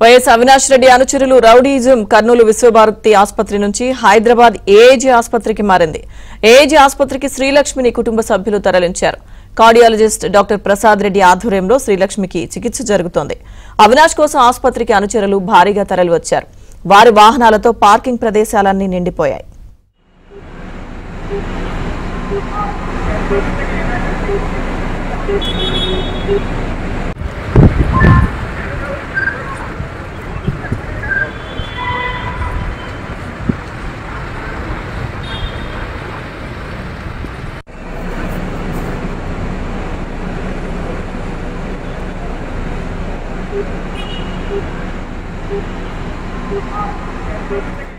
YS Avinash Reddy అనుచరులు rowdyism Kurnool Visvabharati ఆసుపత్రి నుంచి హైదరాబాద్ ఏఏజీ ఆసుపత్రికి మారింది ఏఏజీ ఆసుపత్రికి శ్రీలక్ష్మిని కుటుంబ సభ్యులు తరలించారు కార్డియాలజిస్ట్ డాక్టర్ ప్రసాద్ రెడ్డి ఆధ్వర్యంలో శ్రీలక్ష్మికి చికిత్స జరుగుతోంది అవినాష్ కోసం ఆసుపత్రికి అనుచరులు భారీగా తరలివచ్చారు వారి వాహనాలతో పార్కింగ్ ప్రదేశాలన్నీ నిండిపోయాయి Thank you.